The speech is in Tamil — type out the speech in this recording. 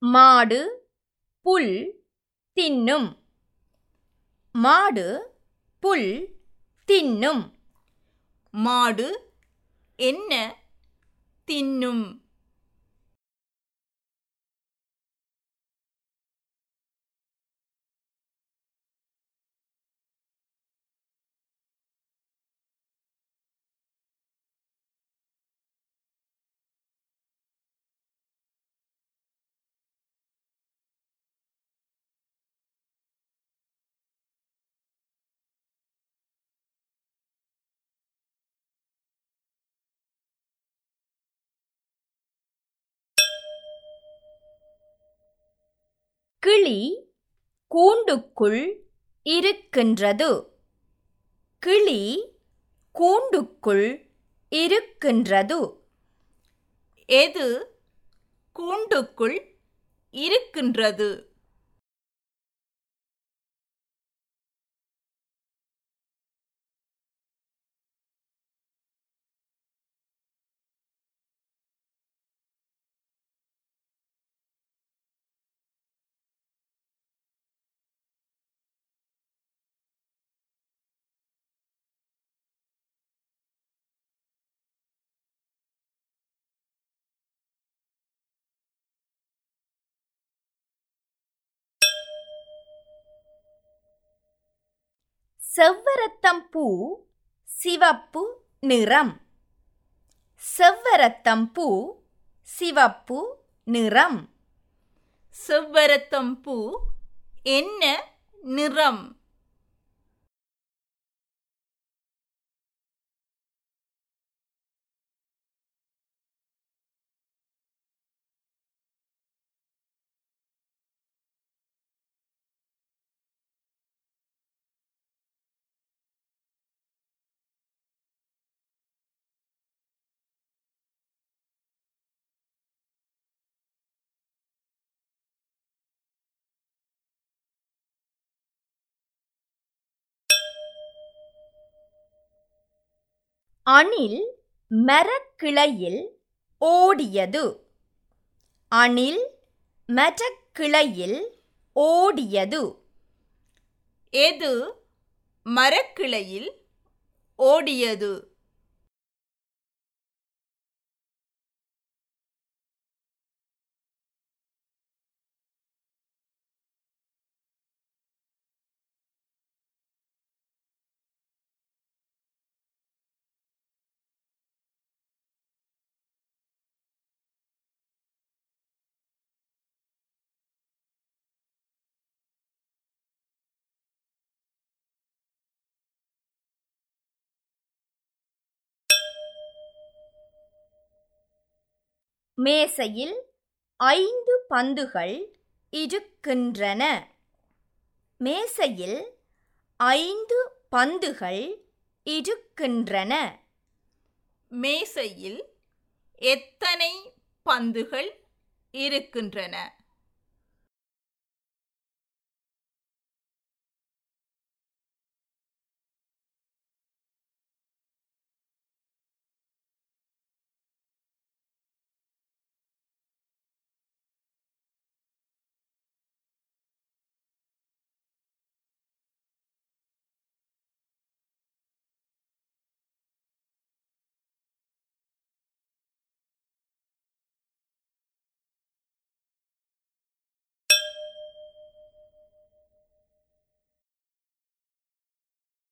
மாடு புல் தின்னும் மாடு புல் தின்னும் மாடு என்ன தின்னும் கிளி கூண்டுக்குள் இருக்கின்றது கிளி கூண்டுக்குள் இருக்கின்றது எது கூண்டுக்குள் இருக்கின்றது செவ்வரத்தம் பூ சிவப்பு நிறம் செவ்வரத்தம் பூ சிவப்பு நிறம் செவ்வரத்தம் பூ என்ன நிறம் அணில் மரக்கிளையில் ஓடியது அணில் மரக்கிளையில் ஓடியது எது மரக்கிளையில் ஓடியது மேசையில் ஐந்து பந்துகள் இருக்கின்றன மேசையில் ஐந்து பந்துகள் இருக்கின்றன மேசையில் எத்தனை பந்துகள் இருக்கின்றன